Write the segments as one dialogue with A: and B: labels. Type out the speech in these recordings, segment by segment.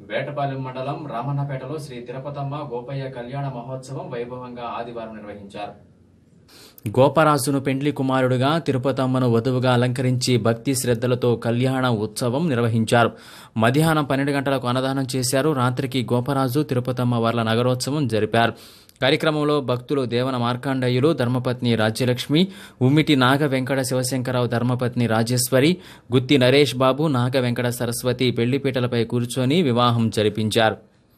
A: వేటపాలెం మండలం రామన్నపేటలో శ్రీ తిరుపతమ్మ గోపయ్య కళ్యాణ మహోత్సవం వైభవంగా ఆదివారం నిర్వహించారు గోపరాజును పెండ్లి కుమారుడుగా తిరుపతమ్మను వధువుగా అలంకరించి భక్తి శ్రద్ధలతో కళ్యాణ ఉత్సవం నిర్వహించారు మధ్యాహ్నం పన్నెండు గంటలకు అన్నదానం చేశారు రాత్రికి గోపరాజు తిరుపతమ్మ వర్ల నగరోత్సవం జరిపారు కార్యక్రమంలో భక్తులు దేవన మార్కాండయ్యులు ధర్మపత్ని రాజ్యలక్ష్మి ఉమ్మిటి నాగ వెంకట శివశంకరరావు ధర్మపత్ని రాజేశ్వరి గుత్తి నరేష్ బాబు నాగ వెంకట సరస్వతి పెళ్లిపీటలపై కూర్చొని వివాహం జరిపించారు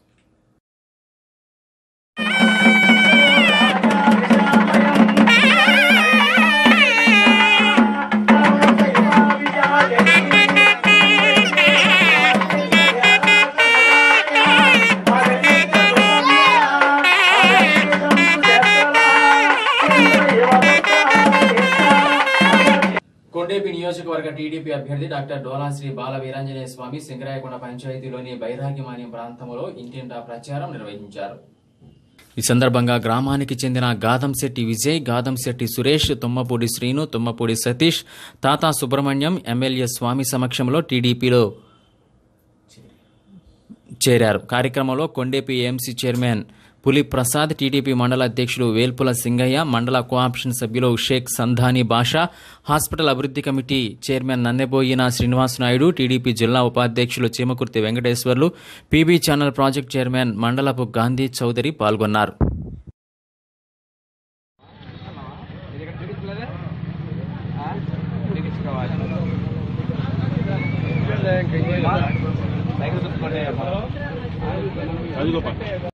A: కొండేపి నియోజకవర్గ టీడీపీ అభ్యర్థి డాక్టర్ డోలా శ్రీ బాల వీరాంజనేయ స్వామి సింగరాయకొండ పంచాయతీలోని బైరాగిమాని ప్రాంతంలో ఇంటింటా ప్రచారం నిర్వహించారు ఈ సందర్భంగా గ్రామానికి చెందిన గాదంశెట్టి విజయ్ గాదంశెట్టి సురేష్ తుమ్మపూడి శ్రీను తుమ్మపూడి సతీష్ తాతా సుబ్రహ్మణ్యం ఎమ్మెల్యే స్వామి సమక్షంలో టీడీపీలో చేరారు కార్యక్రమంలో కొండేపి ఏఎంసీ చైర్మన్ పులి ప్రసాద్ టీడీపీ మండల అధ్యక్షులు వేల్పుల సింగయ్య మండల కోఆప్షన్ సభ్యులు షేక్ సంధాని బాషా హాస్పిటల్ అభివృద్ధి committee chairman Nanneboina Srinivas Naidu TDP జిల్లా ఉపాధ్యక్షులు Cheemakurthi Venkateswarlu PB channel project chairman Mandalapu Gandhi Chowdary పాల్గొన్నారు
B: అది గొప్ప